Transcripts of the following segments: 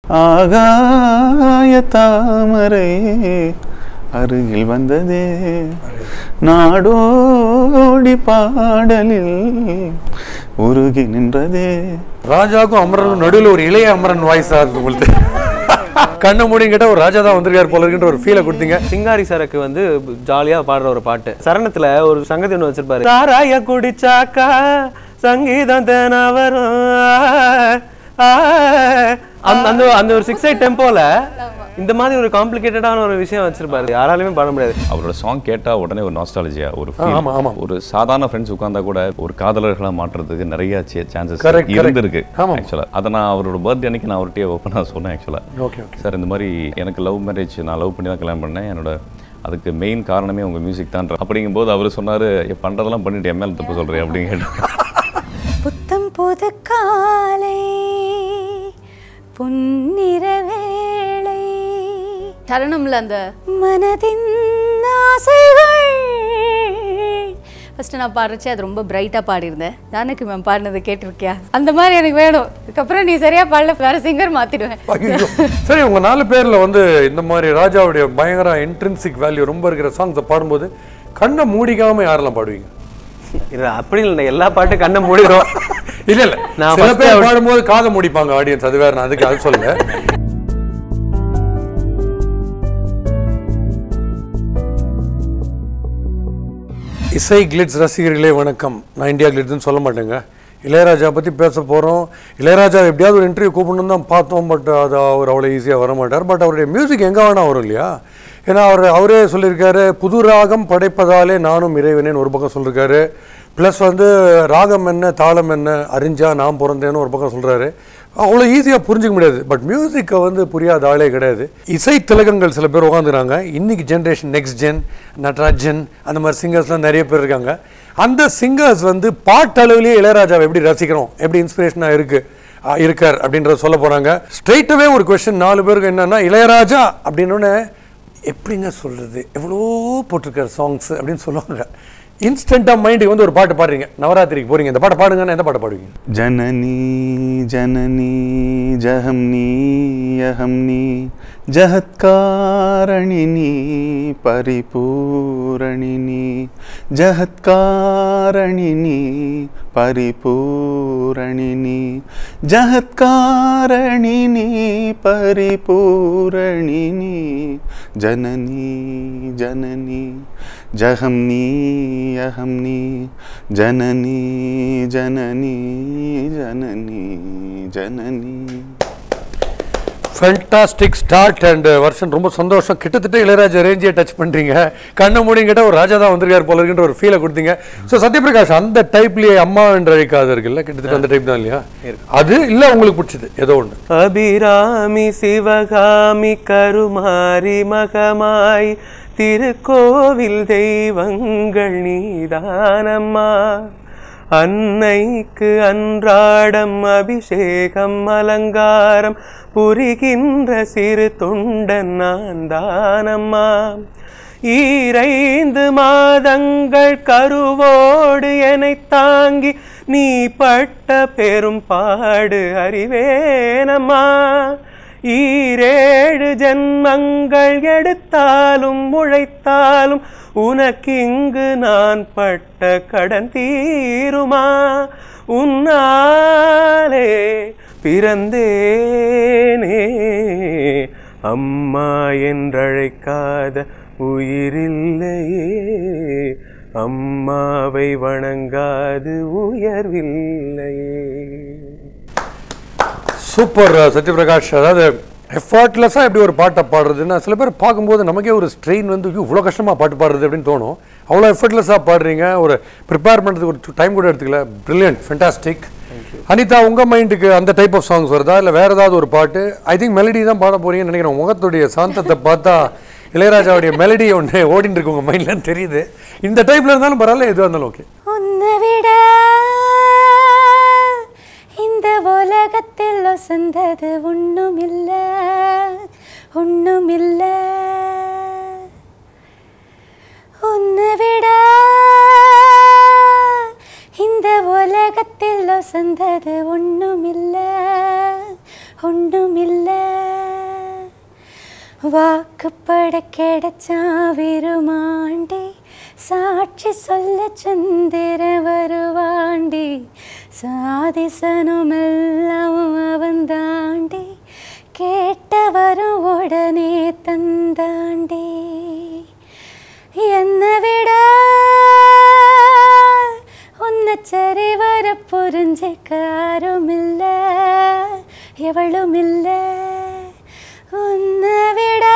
ஆகாய தாமரை அருகில் வந்ததே நாடோடி பாடலில் உருகி நின்றதே ராஜாக்கும் அமரனுக்கும் நடுவில் ஒரு இளைய அமரன் வாய்ஸா இருக்கு உங்களுக்கு கண்ணை மூடியும் கேட்டா ஒரு ராஜா தான் வந்திருக்காரு போல இருக்குன்ற ஒரு ஃபீலை கொடுத்தீங்க சிங்காரி சரக்கு வந்து ஜாலியா பாடுற ஒரு பாட்டு சரணத்துல ஒரு சங்கதி ஒன்று வச்சிருப்பாரு சாராய குடிச்சாக்கா சங்கீதம் தேன வரும் ஆ, அந்த அந்த அந்த ஒரு சிக்ஸ் எயிட் டெம்போல இந்த மாதிரி ஒரு காம்ப்ளிகேட்டடான ஒரு விஷயம் வச்சிருப்பாரு யாராலுமே பாட முடியாது அவரோட சாங் கேட்டா உடனே ஒரு நாஸ்டாலஜியா ஒரு ஆ, ஆமா, ஆமா. feel. ஒரு சாதாரண ஃப்ரெண்ட்ஸ் உட்கார்ந்தா கூட ஒரு காதலர்களா மாற்றுறதுக்கு நிறைய சான்சஸ் Correct, correct. இருந்திருக்கு ஆமா. ஆக்சுவலா அதை நான் அவரோட பர்த்டே அன்னைக்கு நான் அவர்கிட்ட ஓப்பனாக சொன்னேன் ஆக்சுவலா ஓகே ஓகே சார் இந்த மாதிரி எனக்கு லவ் மேரேஜ் நான் லவ் பண்ணி தான் கல்யாணம் பண்ணேன் என்னோட அதுக்கு மெயின் காரணமே உங்க மியூசிக் தான் அப்படிங்கும்போது அவர் சொன்னாரு "ஏ, பண்றதெல்லாம் பண்ணிட்டு எம்எல் தப்பு சொல்றேன் அப்படின்னு கேட்டேன் புத்தம் புது காலை பொன்னிற வேளை சரணம்ல அந்த மனதின் ஆசைகள் ஃபர்ஸ்ட் நான் பாடுறச்சே அது ரொம்ப பிரைட்டா பாடியிருந்தேன் ஜானகி மேம் பாடினதை கேட்டிருக்கியா அந்த மாதிரி எனக்கு வேணும் இதுக்கப்புறம் நீ சரியா பாடல வேற சிங்கர் மாத்திடுவேன் ஐயோ. சரி உங்க நாலு பேர்ல வந்து இந்த மாதிரி ராஜாவுடைய பயங்கர இன்ட்ரின்சிக் வேல்யூ ரொம்ப இருக்கிற சாங்ஸை பாடும்போது கண்ணை மூடிக்காம யாரெல்லாம் பாடுவீங்க இல்ல அப்படி இல்லை எல்லா பாட்டும் கண்ணை மூடிடும் இல்ல இல்ல நான் சில first பேர் அவர்- பாடும்போது காதை முடிப்பாங்க ஆடியன்ஸ் அது வேற நான் அதுக்கு அது சொல்லல இசை கிளிட்ஸ் ரசிகர்களே வணக்கம் நான் இந்தியா கிளிட்ஸ்னு சொல்ல மாட்டேங்க இளையராஜா பற்றி பேச போகிறோம் இளையராஜா எப்படியாவது ஒரு இன்டர்வியூ கூப்பிடணும் தான் பார்த்தோம் பட் அது அவர் அவ்வளோ ஈஸியாக வர மாட்டார் பட் அவருடைய மியூசிக் எங்கே வேணால் வரும் இல்லையா ஏன்னா அவர் அவரே சொல்லியிருக்காரு புது ராகம் படைப்பதாலே நானும் இறைவனேன்னு ஒரு பக்கம் சொல்லியிருக்காரு ப்ளஸ் வந்து ராகம் என்ன தாளம் என்ன அறிஞ்சா நான் பிறந்தேன்னு ஒரு பக்கம் சொல்கிறாரு அவ்வளோ ஈஸியாக புரிஞ்சுக்க முடியாது பட் மியூசிக்கை வந்து புரியாத ஆளே கிடையாது இசை திலகங்கள் சில பேர் உட்காந்துறாங்க இன்னைக்கு ஜென்ரேஷன் நெக்ஸ்ட் ஜென் நட்ராஜன் அந்த மாதிரி சிங்கர்ஸ்லாம் நிறைய பேர் இருக்காங்க அந்த சிங்கர்ஸ் வந்து பாட்டளவுலேயே இளையராஜாவை எப்படி ரசிக்கிறோம் எப்படி இன்ஸ்பிரேஷனாக இருக்குது இருக்கார் அப்படின்றத சொல்ல போகிறாங்க ஸ்ட்ரெயிட்டாகவே ஒரு கொஸ்டின் நாலு பேருக்கு என்னன்னா இளையராஜா அப்படின்னோடனே எப்படிங்க சொல்கிறது எவ்வளோ போட்டிருக்காரு சாங்ஸ் அப்படின்னு சொல்லுவாங்க இன்ஸ்டண்ட்டாக மைண்டுக்கு வந்து ஒரு பாட்டு பாடுறீங்க நவராத்திரிக்கு போகிறீங்க இந்த பாட்டை பாடுங்கன்னா எந்த பாட்டை பாடுவீங்க जननी जननी जहम्नी यहम्नी जहत्कारणिनी परिपूरणिनी जहत्कारणिनी परिपूरणिनी जहत्कारणिनी परिपूरणिनी जननी जननी जहम्नी यहम्नी जननी जननी जननी जननी ஃபென்டாஸ்டிக் ஸ்டார்ட் அண்ட் வருஷன் ரொம்ப சந்தோஷம் கிட்டத்தட்ட இளையராஜா ரேஞ்சே டச் பண்ணுறீங்க கண்ணை மூடியும் கேட்டால் ஒரு ராஜா தான் வந்திருக்காரு போல இருக்குன்ற ஒரு ஃபீலை கொடுத்தீங்க ஸோ சத்யபிரகாஷ் அந்த டைப்லேயே அம்மா என்று அழைக்காத இருக்குல்ல கிட்டத்தட்ட அந்த டைப் தான் இல்லையா அது இல்லை உங்களுக்கு பிடிச்சது ஏதோ ஒன்று அபிராமி சிவகாமி கருமாரி மகமாய் திருக்கோவில் தெய்வங்கள் நீதானம்மா அன்னைக்கு அன்றாடம் அபிஷேகம் அலங்காரம் புரிகின்ற சிறு தொண்டன் நான் தானம்மா ஈரைந்து மாதங்கள் கருவோடு என்னைத் தாங்கி நீ பட்ட பெரும் பாடு அறிவேனம்மா ஈரேழு ஜென்மங்கள் எடுத்தாலும் உழைத்தாலும் உனக்கிங்கு நான் பட்ட கடன் தீருமா உன்னாலே பிறந்தேனே அம்மா என்றழைக்காத உயிரில்லையே அம்மாவை வணங்காது உயர்வில்லையே சூப்பர் சத்யபிரகாஷ் அதாவது எஃபர்ட்லெஸ்ஸாக எப்படி ஒரு பாட்டை பாடுறதுன்னா சில பேர் பார்க்கும்போது நமக்கே ஒரு ஸ்ட்ரெயின் வந்து ஐயோ, இவ்வளோ கஷ்டமாக பாட்டு பாடுறது அப்படின்னு தோணும் அவ்வளோ எஃபர்ட்லெஸ்ஸாக பாடுறீங்க ஒரு ப்ரிப்பேர் பண்ணுறதுக்கு ஒரு டைம் கூட எடுத்துக்கல பிரில்லியன்ட் ஃபென்டாஸ்டிக் அனிதா உங்கள் மைண்டுக்கு அந்த டைப் ஆஃப் சாங்ஸ் வருதா இல்லை வேறு ஏதாவது ஒரு பாட்டு ஐ திங்க் மெலடி தான் பாட போறீங்கன்னு நினைக்கிறேன் முகத்துடைய சாந்தத்தை பார்த்தா இளையராஜாவுடைய மெலடி ஒன்று ஓடிட்டு இருக்கு உங்கள் மைண்ட்லன்னு தெரியுது இந்த டைப்பில் இருந்தாலும் பரவாயில்ல எதுவாக இருந்தாலும் ஓகே உன்னை விட இந்த உலகத்தில் வசந்தது ஒண்ணுமில்ல ஒண்ணுமில்ல உன்னை விட இந்த உலகத்தில் வசந்தது ஒண்ணுமில்ல ஒண்ணுமில்ல வாக்குப்பட கிடைச்சா விருமாண்டி சாட்சி சொல்ல சந்திர வருவாண்டி சாதிசனுமெல்லாம் அவன் தாண்டி கேட்டவரும் உடனே தந்தாண்டி என்னை விட உன்னை சரி வர புரிஞ்சிக்க யாரும் இல்ல எவளும் இல்ல உன்னை விட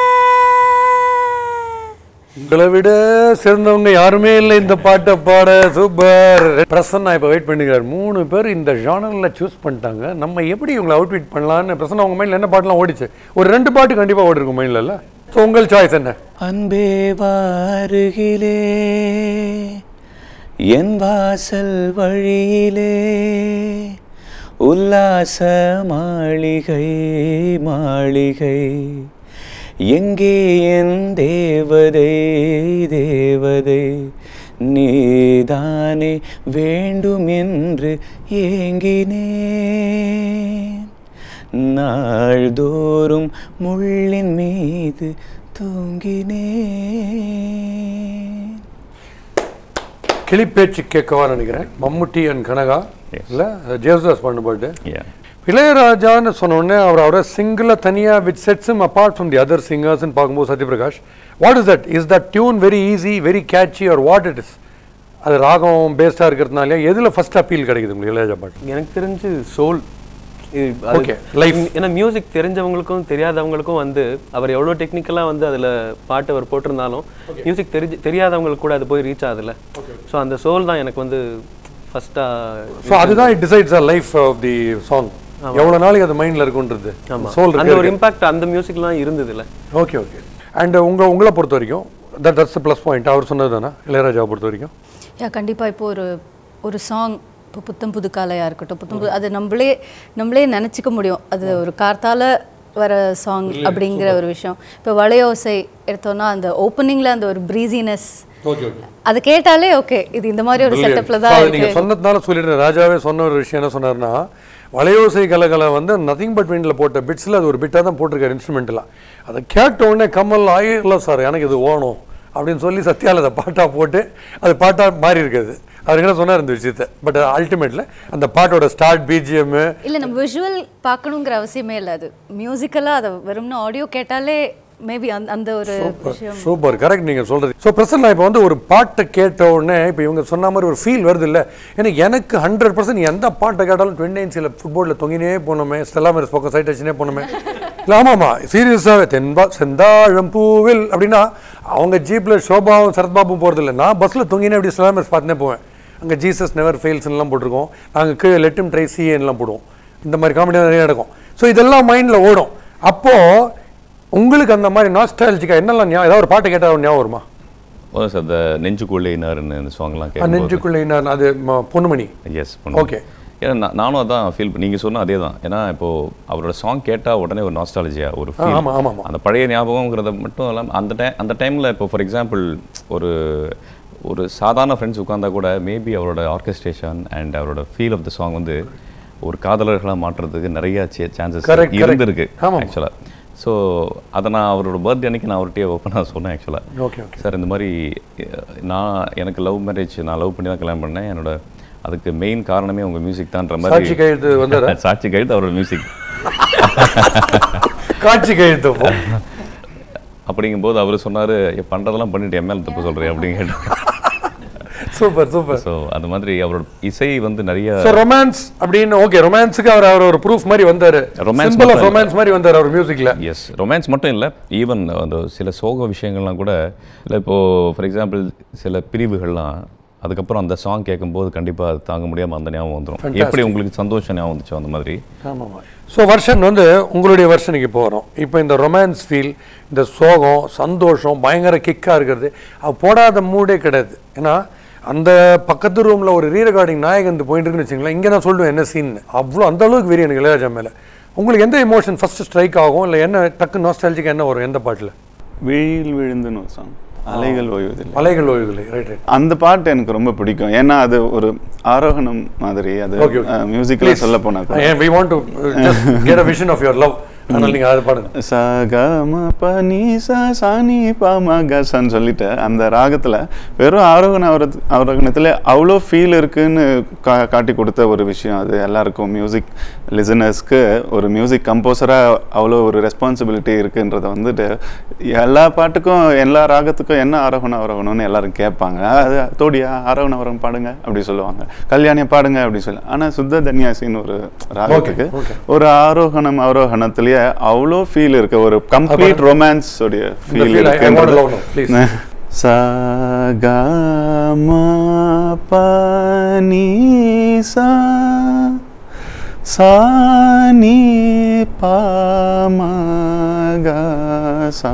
உங்களை விட சிறந்தவங்க யாருமே இல்லை இந்த பாட்டை பாட சூப்பர் பிரசன்னா இப்போ வெயிட் பண்ணுகிறார் மூணு பேர் இந்த ஜானரில் சூஸ் பண்ணிட்டாங்க நம்ம எப்படி இவங்களை அவுட்ஃபிட் பண்ணலான்னு பிரசன்னா உங்க மைண்டில் என்ன பாட்டுலாம் ஓடிச்சு ஒரு ரெண்டு பாட்டு கண்டிப்பாக ஓடி இருக்கும் மைண்டில் ஸோ உங்கள் சாய்ஸ் என்ன அன்பே வாருகிலே என் வாசல் வழியிலே உல்லாச மாளிகை மாளிகை எங்கே என் தேவதை தேவதை நீதானே வேண்டும் என்று ஏங்கினேன் நாள்தோறும் முள்ளின் மீது தூங்கினேன் கிளிப்பேச்சு கேட்கவா நினைக்கிறேன் மம்முட்டி அண்ட் கனகா இல்லை ஜேசுதாஸ் பண்ண பாட்டு Yeah. இளையராஜான்னு சொன்ன உடனே அவர் அவரை சிங்கிளாக தனியாக which sets him apart from the other சிங்கர்ஸ்னு பார்க்கும்போது Sathyaprakash what is that is that tune very easy very catchy or what it is அது ராகம் பேஸ்டாக இருக்கிறதுனால எதில் ஃபர்ஸ்ட் அப்பீல் கிடைக்குது உங்களுக்கு இளையராஜா பாட்டு எனக்கு தெரிஞ்சு சோல் Okay, life. ஏன்னா மியூசிக் தெரிஞ்சவங்களுக்கும் தெரியாதவங்களுக்கும் வந்து அவர் எவ்வளோ டெக்னிக்கலாக வந்து அதில் பாட்டு அவர் போட்டிருந்தாலும் மியூசிக் தெரிஞ்சு தெரியாதவங்களுக்கு கூட அது போய் ரீச் ஆகுதுல்ல ஸோ அந்த சோல் தான் எனக்கு வந்து ஃபஸ்ட்டாக ஸோ அதுதான் it decides a life of the song எவ்வளோ நாளைக்கு அது மைண்டில் இருக்குன்றது சோல் அந்த ஒரு இம்பாக்ட் அந்த மியூசிக்லாம் இருந்ததுல ஓகே ஓகே அண்ட் உங்கள் உங்களை பொறுத்த வரைக்கும் தட் தட்ஸ் ப்ளஸ் பாயிண்ட் அவர் சொன்னது தானே இளையராஜாவை பொறுத்த வரைக்கும் யா கண்டிப்பாக இப்போ ஒரு ஒரு சாங் இப்போ புத்தம் புது காலையாக இருக்கட்டும் புத்தம் புது அது நம்மளே நம்மளே நினச்சிக்க முடியும் அது ஒரு கார்த்தால வர சாங் அப்படிங்கிற ஒரு விஷயம் இப்போ வளையோசை எடுத்தோம்னா அந்த ஓப்பனிங்கில் அந்த ஒரு ப்ரீசினஸ் ஓகே ஓகே அது கேட்டாலே ஓகே இது இந்த மாதிரி ஒரு செட்டப்பில் தான் நீங்க இருக்கு சொன்னதுனால சொல்லிடுறேன் ராஜாவே சொன்ன ஒரு விஷயம் என்ன சொன்னார்னா வளையோசை கலகலை வந்து நதிங் பட் விண்டில் போட்ட பிட்ஸில் அது ஒரு பிட்டாக தான் போட்டிருக்காரு இன்ஸ்ட்ருமெண்ட்லாம் அதை கேட்ட உடனே கமல் ஆயிரல சார் எனக்கு இது ஓணும் அப்படின்னு சொல்லி சத்யால அதை பாட்டாக போட்டு அது பாட்டாக மாறி இருக்குது அவர் என்ன சொன்னார் இந்த விஷயத்த பட் அல்டிமேட்டில் அந்த பாட்டோட ஸ்டார்ட் பிஜிஎம் இல்லை நம்ம விஷுவல் பார்க்கணுங்கிற அவசியமே இல்லை அது மியூசிக்கலாக அதை வெறும்னு ஆடியோ கேட்டாலே மேபி அந்த அந்த ஒரு விஷயம் சூப்பர் கரெக்ட் நீங்க சொல்றது ஸோ பிரசன்னா இப்போ வந்து ஒரு பாட்டை கேட்ட உடனே இப்போ இவங்க சொன்ன மாதிரி ஒரு ஃபீல் வருது இல்லை எனக்கு எனக்கு ஹண்ட்ரட் பர்சன்ட் எந்த பாட்டை கேட்டாலும் டுவெண்ட்டி இன்ச்சில் ஃபுட்பாலில் தொங்கினே போனோமே ஸ்டெல்லா மேரஸ் பக்கம் சைட் அடிச்சுனே போனோமே இல்லை ஆமாம்மா சீரியஸாகவே தென்பா செந்தாழம் பூவில் அப்படின்னா அவங்க ஜீப்பில் ஷோபாவும் சரத்பாபும் போகிறது இல்லை நான் பஸ்ஸில் தொங்கினே அப்படி ஸ்டெல்லா மேரஸ் பார்த்துனே போவேன் அங்கே ஜீசஸ் நெவர் ஃபெயில்ஸ்லாம் போட்டிருக்கோம் நாங்கள் கீழே லெட்டும் ட்ரை சிஏன்லாம் போடுவோம் இந்த மாதிரி காமெடி நிறைய நடக்கும் ஸோ இதெல்லாம் மைண்டில் ஓடும் அப்போது உங்களுக்கு அந்த மாதிரி நாஸ்டாலஜிக்கா என்னெல்லாம் ஞாபகம் ஏதாவது ஒரு பாட்டு கேட்டால் ஒரு ஞாபகம் வருமா ஓ சார் அந்த நெஞ்சுக்குள்ளே இன்னாருன்னு இந்த சாங்லாம் அஹ் கேட்கும் நெஞ்சுக்குள்ளே நான் அது ம- பொன்னுமணி எஸ் Okay. ஏன்னா நான் நானும் அதான் ஃபீல் நீங்கள் சொன்ன அதே தான் ஏன்னா இப்போ அவரோட சாங் கேட்டால் உடனே ஒரு நாஸ்டாலஜியா ஒரு feel. ஆமா, ஆமா, ஆமா. அந்த பழைய ஞாபகங்கிறத மட்டும் இல்லாமல் அந்த டைம் அந்த டைமில் இப்போ ஃபார் எக்ஸாம்பிள் ஒரு ஒரு சாதாரண ஃப்ரெண்ட்ஸ் உட்காந்தா கூட மேபி அவரோட ஆர்கெஸ்ட்ரேஷன் அண்ட் அவரோட ஃபீல் ஆஃப் த சாங் வந்து ஒரு காதலர்களாக மாற்றுறதுக்கு நிறைய சான்சஸ் Correct, correct. இருந்திருக்கு ஆமாம். ஆக்சுவலாக ஸோ அதை நான் அவரோட பர்த்டே அன்னைக்கு நான் அவர்கிட்டயே ஓப்பனாக சொன்னேன் ஆக்சுவலாக ஓகே ஓகே சார் இந்த மாதிரி அஹ், நான் எனக்கு லவ் மேரேஜ் நான் லவ் பண்ணி தான் கல்யாணம் பண்ணேன் என்னோட அதுக்கு மெயின் காரணமே உங்கள் மியூசிக் தான்ற சாட்சி கையெழுத்து வந்தாரா? சாட்சி கையெழுத்து அவரோட மியூசிக் காட்சி கையெழுத்து அப்போ. அப்படிங்கும்போது அவர் சொன்னார் பண்ணுறதெல்லாம் பண்ணிட்டு எம்எல் தப்பு சொல்கிறேன் அப்படின்னு கேட்டு சூப்பர் சூப்பர் ஸோ அந்த மாதிரி அவரோட இசை வந்து நிறைய ஸோ ரொமான்ஸ் அப்படின்னு ஓகே ரொமான்ஸுக்கு அவர் அவர் ஒரு ப்ரூஃப் மாதிரி வந்தாரு Romance சிம்பிள் ஆஃப் மட்டும் ரொமான்ஸ் மாதிரி வந்தார் அவர் மியூசிக்ல எஸ் ரொமான்ஸ் மட்டும் இல்லை ஈவன் அந்த சில சோக விஷயங்கள்லாம் கூட இல்லை இப்போது ஃபார் எக்ஸாம்பிள் சில பிரிவுகள்லாம் அதுக்கப்புறம் அந்த சாங் கேட்கும்போது கண்டிப்பாக அது தாங்க முடியாமல் அந்த ஞாபகம் வந்துடும் எப்படி உங்களுக்கு சந்தோஷம் ஞாபகம் வந்துச்சோ அந்த மாதிரி ஆமாம் ஸோ வருஷன் வந்து உங்களுடைய வருஷனுக்கு இப்போ வரும் இப்போ இந்த ரொமான்ஸ் ஃபீல் இந்த சோகம் சந்தோஷம் பயங்கர கிக்காக இருக்கிறது அது போடாத மூடே கிடையாது ஏன்னா அந்த பக்கத்து ரூமில் ஒரு ரீ ரெக்கார்டிங் நாயகன் போயிட்டு இருக்குன்னு வச்சுங்களேன் இங்கே நான் சொல்லுவேன் என்ன சீன் அவ்வளோ அந்த அளவுக்கு வெறி எனக்கு இளையராஜா மேலே உங்களுக்கு எந்த எமோஷன் ஃபர்ஸ்ட் ஸ்ட்ரைக் ஆகும் இல்லை என்ன டக்கு நாஸ்டாலஜிக்கு என்ன வரும் எந்த பாட்டில் விழியில் விழுந்துன்னு ஒரு சாங் அலைகள் ஓய்வதில்லை மலைகள் ஓய்வுகளை ரைட் ரைட் அந்த பாட்டு எனக்கு ரொம்ப பிடிக்கும் ஏன்னா அது ஒரு ஆரோகணம் மாதிரி அது ஓகே ஓகே மியூசிக்கில் சொல்ல போனா கூட we want to just get a vision of your love அதனால நீங்க அதை பாடுங்க சகம பனி ச சானி பாமகசன்னு சொல்லிட்டு அந்த ராகத்துல வெறும் ஆரோகண அவர அவரோகணத்துல அவ்வளோ ஃபீல் இருக்குன்னு கா காட்டி கொடுத்த ஒரு விஷயம் அது எல்லாருக்கும் மியூசிக் லிசனர்ஸ்க்கு ஒரு மியூசிக் கம்போசராக அவ்வளோ ஒரு ரெஸ்பான்சிபிலிட்டி இருக்குன்றத வந்துட்டு எல்லா பாட்டுக்கும் எல்லா ராகத்துக்கும் என்ன ஆரோகண அவரோகணம்னு எல்லாரும் கேட்பாங்க அது தோடியா ஆரோகண அவரம் பாடுங்க அப்படி சொல்லுவாங்க கல்யாணியை பாடுங்க அப்படி சொல்லி ஆனால் சுத்த தன்யாசின்னு ஒரு ராகத்துக்கு ஒரு ஆரோகணம் அவரோகணத்திலேயே அவ்வளோ ஃபீல் இருக்கு ஒரு கம்ப்ளீட் ரொமான்ஸ் உடைய feel feel I- I want to இருக்கு love now, please. ச க ம ப நீ சா சா நீ ப ம க சா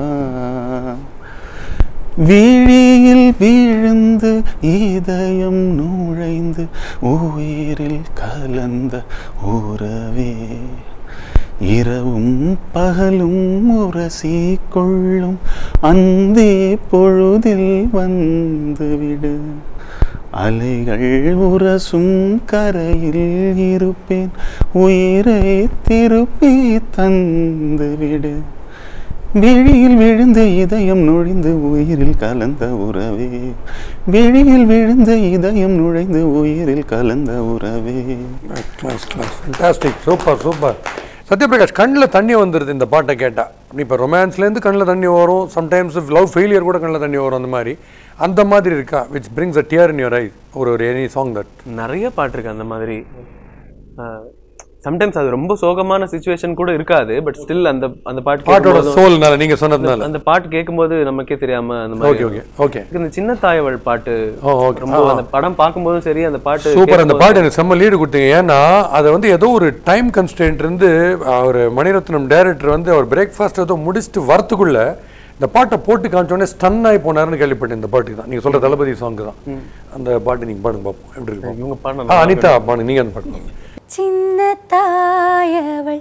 விழியில் விழுந்து இதயம் நுழைந்து உயிரில் கலந்த உறவே இரவும் பகலும் உரசி கொள்ளும் அந்தே பொழுதில் வந்துவிடு அலைகள் உரசும் கரையில் இருப்பேன் உயிரை திருப்பி தந்துவிடு விழியில் விழுந்த இதயம் நுழைந்து உயிரில் கலந்த உறவே விழியில் விழுந்த இதயம் நுழைந்து உயிரில் கலந்த உறவே class class fantastic super super Sathyaprakash கண்ணில் தண்ணி வந்துடுது இந்த பாட்டை கேட்டால் இப்போ ரொமான்ஸ்லேருந்து கண்ணில் தண்ணி வரும் சம்டைம்ஸ் லவ் ஃபெயிலியர் கூட கண்ணில் தண்ணி வரும் அந்த மாதிரி அந்த மாதிரி இருக்கா which brings a tear in your eye ஒரு ஒரு எனி சாங் தட் நிறைய பாட்டு இருக்கு அந்த மாதிரி சம்டைம்ஸ் அது ரொம்ப சோகமான சுச்சுவேஷன் கூட இருக்காது பட் ஸ்டில் அந்த அந்த பாட்டு பாட்டோட கேட்கும்போது- சோல்னால நீங்கள் சொன்னதுனால அந்த பாட்டு கேட்கும்போது நமக்கே தெரியாம அந்த மாதிரி ஓகே ஓகே ஓகே இந்த சின்ன தாயவள் பாட்டு ஓ ஓகே ரொம்ப அந்த படம் பார்க்கும்போதும் சரி அந்த பாட்டு சூப்பர் அந்த பாட்டு எனக்கு செம்ம லீடு கொடுத்தீங்க ஏன்னா அதை வந்து ஏதோ ஒரு டைம் கன்ஸ்டன்ட் இருந்து அவர் மணிரத்னம் டைரக்டர் வந்து அவர் பிரேக்ஃபாஸ்ட் ஏதோ முடிச்சுட்டு வரத்துக்குள்ள இந்த பாட்டை போட்டு காமிச்சோடனே ஸ்டன் ஆகி போனாருன்னு கேள்விப்பட்டேன் இந்த பாட்டுக்கு தான் நீங்கள் சொல்ற தளபதி சாங்கு தான் அந்த பாட்டு நீங்கள் பாடுங்க பார்ப்போம் எப்படி இருக்கும் இவங்க பாடின ஆ அனிதா பாடுங்க நீங்கள் அந்த பாட்டு பாடுங்க. சின்ன தாயவள்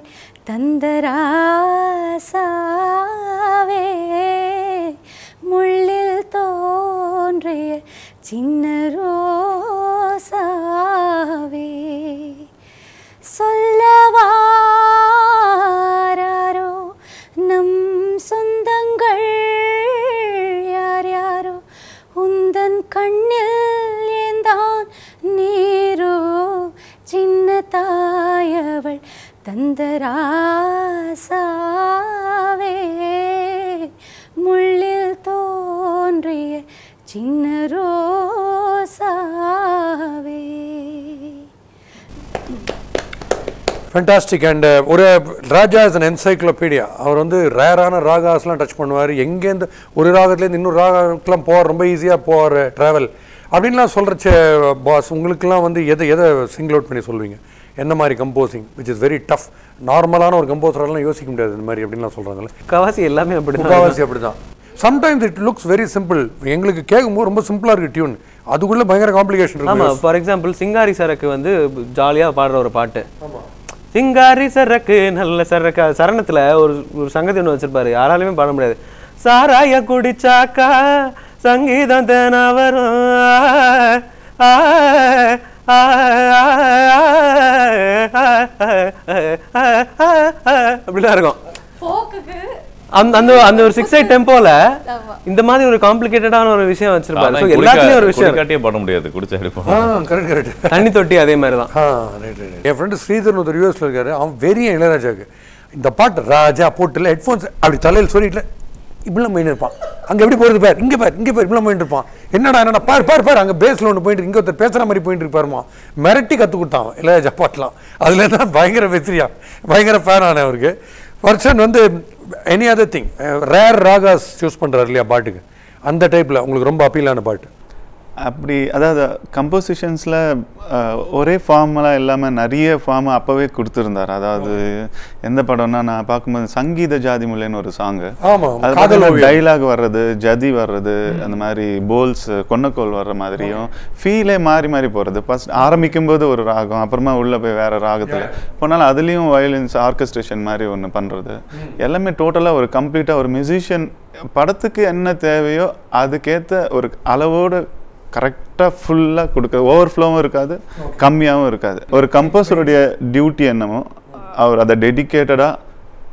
தந்தராசாவே முள்ளில் தோன்றிய சின்ன ரோசாவே சொல்லவாரோ நம் சொந்தங்கள் யார் யாரோ உந்தன் கண்ணில் ஏந்தான் நீரோ சின்ன தாயவள் தந்தராசாவே முள்ளில் தோன்றிய சின்ன ரோசாவே ஃபென்டாஸ்டிக் அண்ட் ஒரு ராஜா இஸ் அன் என்சைக்ளோபீடியா அவர் வந்து ரேரான ராகாஸ்லாம் டச் பண்ணுவார் எங்கேருந்து ஒரு ராகத்துலேருந்து இன்னொரு ராகத்துக்குலாம் போவார் ரொம்ப ஈஸியாக போவார் ட்ராவல் அப்படின்லாம் சொல்கிறச்ச பாஸ் உங்களுக்குலாம் வந்து எதை எதை சிங்கிள் அவுட் பண்ணி சொல்லுவீங்க என்ன மாதிரி composing which is very tough நார்மலான ஒரு கம்போசரெல்லாம் யோசிக்க முடியாது இந்த மாதிரி அப்படின்லாம் சொல்கிறாங்கல்ல முக்காவாசி எல்லாமே அப்படிதான் முக்காவாசி அப்படிதான் sometimes it looks very simple எங்களுக்கு கேட்கும்போது ரொம்ப சிம்பிளாக இருக்குது டியூன் அதுக்குள்ளே பயங்கர காம்ப்ளிகேஷன் ஆமா இருக்கு ஃபார் எக்ஸாம்பிள் சிங்காரி சரக்கு வந்து ஜாலியா பாடுற ஒரு பாட்டு சிங்காரி சரக்கு நல்ல சரக்கு அது சரணத்துல ஒரு ஒரு சங்கதி ஒன்று வச்சிருப்பாரு யாராலுமே பாட முடியாது சாராய குடிச்சாக்கா சங்கீதம் தேனா வரும் ஆ, ஆ, அப்படிலாம் இருக்கும் அந்த அந்த அந்த ஒரு சிக்ஸ் எயிட் டெம்போல இந்த மாதிரி ஒரு காம்ப்ளிகேட்டடான ஒரு விஷயம் வச்சிருப்பாரு So, எல்லாத்துலயும் ஒரு விஷயம் குடிக்காட்டியே பாட முடியாது குடிச்சா ஆ எடுப்போம் கரெக்ட் கரெக்ட் தண்ணி தொட்டி அதே மாதிரி தான் ஆ ரைட் ரைட் என் ஃப்ரெண்டு ஸ்ரீதர் ஒரு யூஎஸ்ல இருக்காரு அவன் வெறிய இளையராஜாக்கு இந்த பாட்டு ராஜா போட்டுல ஹெட்ஃபோன்ஸ் அப்படி தலையில் சொல்லிட்டு இப்படிலாம் போயிட்டு இருப்பான் அங்க எப்படி போறது பார் இங்க பார் இங்க பார் இப்படிலாம் போயிட்டு இருப்பான் என்னடா என்னடா பார் பார் பார் அங்க பேஸ்ல ஒன்று போயிட்டு இங்க ஒருத்தர் பேசுற மாதிரி போயிட்டு இருப்பாருமா மிரட்டி கத்து கொடுத்தான் அவன் இளையராஜா பாட்டுலாம் அதுல தான் பயங்கர வெற்றியா பயங்கர ஃபேன் ஆனேன் அவருக்கு பர்சன் வந்து any other thing rare ragas choose பண்றாரு இல்லையா பாட்டுக்கு அந்த டைப்ல உங்களுக்கு ரொம்ப அப்பீலான பாட்டு அப்படி அதாவது கம்போசிஷன்ஸில் ஒரே ஃபார்மெலாம் இல்லாமல் நிறைய ஃபார்ம் அப்போவே கொடுத்துருந்தார் அதாவது எந்த படம்னா நான் பார்க்கும்போது சங்கீத ஜாதி முல்லைன்னு ஒரு சாங்கு ஆமா அது காதல் ஓவியம் டைலாக் வர்றது ஜதி வர்றது அந்த மாதிரி போல்ஸ் கொன்னக்கோல் வர்ற மாதிரியும் ஃபீலே மாறி மாறி போகிறது ஃபர்ஸ்ட் ஆரம்பிக்கும் போது ஒரு ராகம் அப்புறமா உள்ள போய் வேற ராகத்தில் போனாலும் அதுலேயும் வயலின்ஸ் ஆர்கஸ்ட்ரேஷன் மாதிரி ஒன்று பண்ணுறது எல்லாமே டோட்டலாக ஒரு கம்ப்ளீட்டாக ஒரு மியூசிஷியன் படத்துக்கு என்ன தேவையோ அதுக்கேற்ற ஒரு அளவோடு கரெக்டாக ஃபுல்லாக கொடுக்க ஓவர்ஃப்ளோவும் இருக்காது கம்மியாகவும் இருக்காது ஒரு கம்போசருடைய டியூட்டி என்னமோ அவர் அதை டெடிக்கேட்டடாக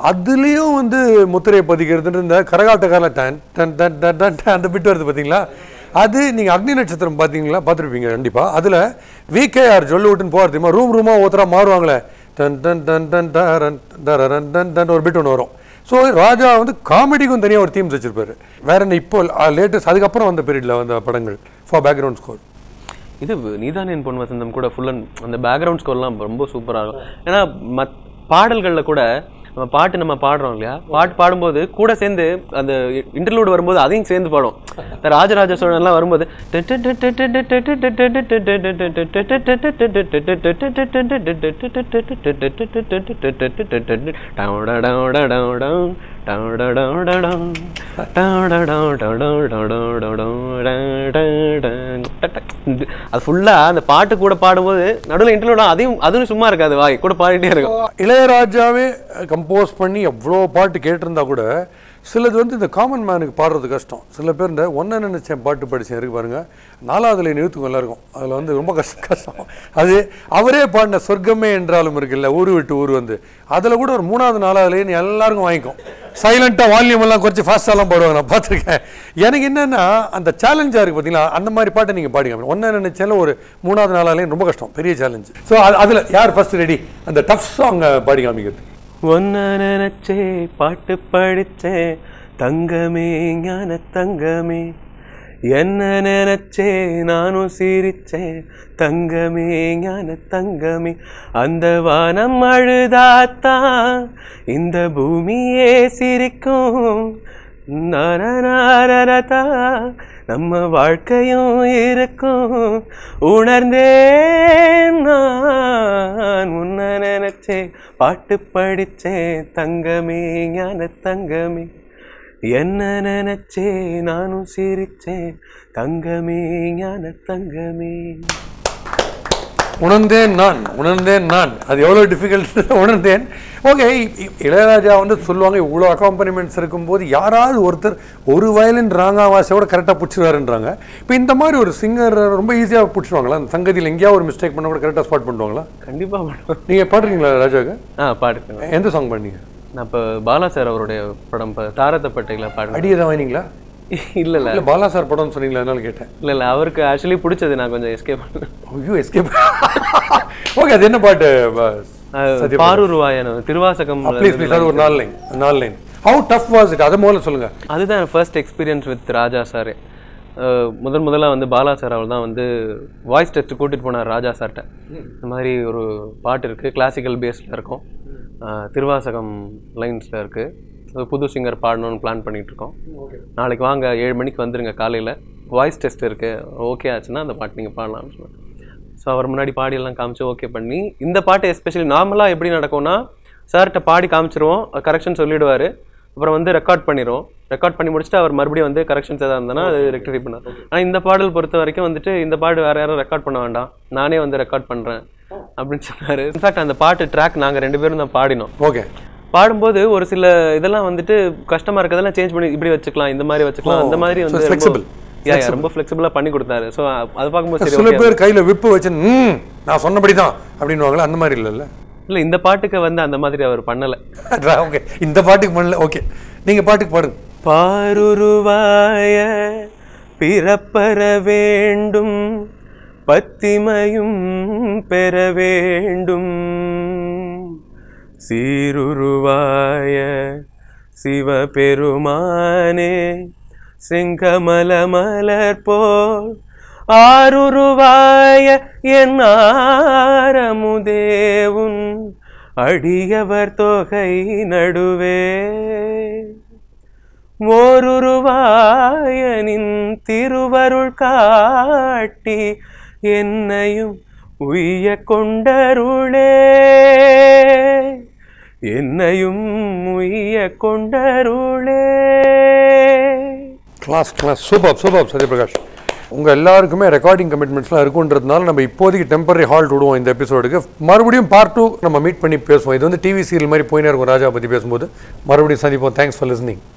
அதுலேயும் வந்து முத்திரையை பதிக்கிறதுன்ற இந்த கரகாட்டக்காரில் டன் டன் டன் டன் டன் டன் அந்த பிட் வருது பார்த்தீங்களா அது நீங்கள் அக்னி நட்சத்திரம் பார்த்தீங்களா பார்த்துருப்பீங்க கண்டிப்பாக அதில் விகேஆர் ஜொல்லு விட்டுன்னு போகிறது தெரியுமா ரூம் ரூமாக ஒருத்தரா மாறுவாங்களே டன் டன் டன் டன் டரன் டரன் டன் டன் ஒரு பிட் ஒன்று வரும் ஸோ ராஜா வந்து காமெடிக்கும் தனியாக ஒரு தீம்ஸ் வச்சிருப்பாரு வேற என்ன இப்போ லேட்டஸ்ட் அதுக்கப்புறம் வந்த பீரியடில் வந்த படங்கள் ஃபார் பேக்ரவுண்ட் ஸ்கோர் இது நீதான் என் பொன் வசந்தம் கூட ஃபுல் அண்ட் அந்த பேக்ரவுண்ட் ஸ்கோர்லாம் ரொம்ப சூப்பராக இருக்கும் ஏன்னா மத் பாடல்களில் கூட நம்ம பாட்டு நம்ம பாடுறோம் இல்லையா பாட்டு பாடும்போது கூட சேர்ந்து அந்த இன்டர்லூட் வரும்போது அதையும் சேர்ந்து பாடும் இந்த ராஜராஜ சோழன்லாம் வரும்போது அது ஃபுல்லா அந்த பாட்டு கூட பாடும்போது நடுவில் இன்டர்லூட் அதையும் அதுவும் சும்மா இருக்காது வாய் கூட பாடிட்டே இருக்கும் இளையராஜாவே கம்போஸ் பண்ணி எவ்வளோ பாட்டு கேட்டிருந்தா கூட சிலது வந்து இந்த காமன் மேனுக்கு பாடுறது கஷ்டம் சில பேர் இந்த ஒன்றை நினைச்சேன் பாட்டு படிச்சேன் இருக்கு பாருங்க நாலாவதுல நிறுத்துக்கும் எல்லாருக்கும் அதில் வந்து ரொம்ப கஷ்டம் கஷ்டம் அது அவரே பாடின சொர்க்கமே என்றாலும் இருக்குல்ல ஊரு விட்டு ஊர் வந்து அதில் கூட ஒரு மூணாவது நாலாவதுலேன்னு எல்லாருக்கும் வாங்கிக்கும் சைலண்ட்டாக வால்யூம் எல்லாம் குறைச்சி ஃபாஸ்ட்டாலாம் பாடுவாங்க நான் பார்த்துருக்கேன் எனக்கு என்னன்னா அந்த சேலஞ்சாக இருக்குது பார்த்தீங்களா அந்த மாதிரி பாட்டை நீங்கள் பாடிங்க ஒன்றை நினைச்சாலும் ஒரு மூணாவது நாளாலேயும் ரொம்ப கஷ்டம் பெரிய சேலஞ்சு ஸோ அதில் யார் ஃபர்ஸ்ட் ரெடி அந்த டஃப் சாங் பாடி காமிக்கிறது ஒன்ன நினைச்சே பாட்டு படிச்சேன் தங்கமே ஞான தங்கமே என்ன நினைச்சே நானும் சிரிச்சேன் தங்கமே ஞான தங்கமே அந்த வானம் அழுதாத்தான் இந்த பூமியே சிரிக்கும் நரநரதா நம்ம வாழ்க்கையும் இருக்கும் உணர்ந்தேன் நான் உன்ன நினைச்சேன் பாட்டு படிச்சேன் தங்கமே ஞான தங்கமே என்ன நினைச்சே நானும் சிரிச்சேன் தங்கமே ஞான தங்கமே உணர்ந்தேன் நான் உணர்ந்தேன் நான் அது எவ்வளோ டிஃபிகல்ட் உணர்ந்தேன் ஓகே இளையராஜா வந்து சொல்லுவாங்க இவ்வளோ அக்காம்பனிமெண்ட்ஸ் இருக்கும்போது யாராவது ஒருத்தர் ஒரு வயலின் ராங்காவாசியோட கரெக்டாக பிடிச்சிருவாருன்றாங்க இப்போ இந்த மாதிரி ஒரு சிங்கர் ரொம்ப ஈஸியாக பிடிச்சிருவாங்களா அந்த சங்கதியில் எங்கேயாவது ஒரு மிஸ்டேக் பண்ண கூட கரெக்டாக ஸ்பாட் பண்ணுவாங்களா கண்டிப்பா பண்ணுவேன் நீங்கள் பாடுறீங்களா ராஜாவுக்கு ஆ பாடுறேன் எந்த சாங் பண்ணீங்க நான் இப்போ பாலா சார் அவருடைய படம் இப்போ தாரத்தப்பட்டைகளை பாடுறேன் அடி எதாவது வாங்கினீங்களா இல்ல இல்ல இல்லை பாலா சார் படம்னு சொன்னீங்களா அதனால கேட்டேன் இல்ல இல்ல அவருக்கு ஆக்சுவலி பிடிச்சது நான் கொஞ்சம் எஸ்கேப் பண்ணேன் ஐயோ எஸ்கேப் ஓகே அது என்ன பாட்டு அது பாரூர் வாயன திருவாசகம் ப்ளீஸ் ப்ளீஸ் அது ஒரு நாலு லைன் நாலு line how tough was it அதை முதல்ல சொல்லுங்க அதுதான் first experience with Raja sir முதல் முதல்ல வந்து பாலா சார் அவர் தான் வந்து வாய்ஸ் டெஸ்ட் கூட்டிட்டு போனார் ராஜா சார்கிட்ட இந்த மாதிரி ஒரு பாட்டு இருக்கு கிளாசிக்கல் பேஸில் இருக்கும் அஹ், திருவாசகம் லைன்ஸில் இருக்கு அது புது சிங்கர் பாடணும்னு பிளான் பண்ணிட்டு இருக்கோம் நாளைக்கு வாங்க ஏழு மணிக்கு வந்துருங்க காலையில் வாய்ஸ் டெஸ்ட் இருக்கு ஓகே ஆச்சுன்னா அந்த பாட்டு நீங்கள் பாடலாம்னு சொன்னார் ஸோ அவர் முன்னாடி பாடியெல்லாம் காமிச்சு ஓகே பண்ணி இந்த பாட்டு எஸ்பெஷலி நார்மலாக எப்படி நடக்கும்னா சார்கிட்ட பாடி காமிச்சிருவோம் கரெக்ஷன் சொல்லிடுவார் அப்புறம் வந்து ரெக்கார்ட் பண்ணிடுவோம் ரெக்கார்ட் பண்ணி முடிச்சுட்டு அவர் மறுபடியும் வந்து கரெக்ஷன்ஸ் எதாவது இருந்தனா அது ரெக்டிஃபை பண்ணார் ஆனால் இந்த பாடல் பொறுத்த வரைக்கும் வந்துட்டு இந்த பாட்டு வேறு யாரும் ரெக்கார்ட் பண்ண வேண்டாம் நானே வந்து ரெக்கார்ட் பண்ணுறேன் அப்படின்னு சொன்னார் இன்ஃபேக்ட் அந்த பாட்டு ட்ராக் நாங்கள் ரெண்டு பேரும் தான் பாடினோம் ஓகே பாடும்போது ஒரு சில இதெல்லாம் வந்துட்டு கஷ்டமா இருக்கிறதெல்லாம் சேஞ்ச் பண்ணி இப்படி வச்சுக்கலாம் இந்த மாதிரி வச்சுக்கலாம் அந்த மாதிரி வந்து ரொம்ப- flexible. Yeah, yeah, ரொம்ப ஃப்ளெக்சிபிளா பண்ணி கொடுத்தாரு ஸோ அது பார்க்கும்போது சரி சில okay. பேர் கையில விப்பு வச்சு ம் நான் சொன்னபடி தான் அப்படின்னுவாங்களே அந்த மாதிரி இல்லைல்ல இல்ல இந்த பாட்டுக்கு வந்து அந்த மாதிரி அவர் பண்ணல ஓகே இந்த பாட்டுக்கு பண்ணல ஓகே நீங்க பாட்டுக்கு பாடுங்க பாருருவாய பிறப்பற வேண்டும் பத்திமையும் பெற வேண்டும் சீருருவாய சிவபெருமானே செங்கமல மலர் போல் ஆருருவாய என் ஆரமுதேவுன் அடியவர் தொகை நடுவே ஓருருவாயனின் திருவருள் காட்டி என்னையும் உய்ய கொண்டருளே என்னையும் உய்ய கொண்டருளே class class super super Sathyaprakash உங்க எல்லாருக்குமே ரெக்கார்டிங் கமிட்மெண்ட்ஸ்லாம் இருக்குன்றதுனால நம்ம இப்போதைக்கு டெம்பரரி ஹால்ட் விடுவோம் இந்த எபிசோடுக்கு மறுபடியும் பார்ட் டூ நம்ம மீட் பண்ணி பேசுவோம் இது வந்து டிவி சீரியல் மாதிரி போயினே இருக்கும் ராஜா பத்தி பேசும்போது மறுபடியும் சந்திப்போம் தேங்க்ஸ் ஃபார் லிஸ்னிங்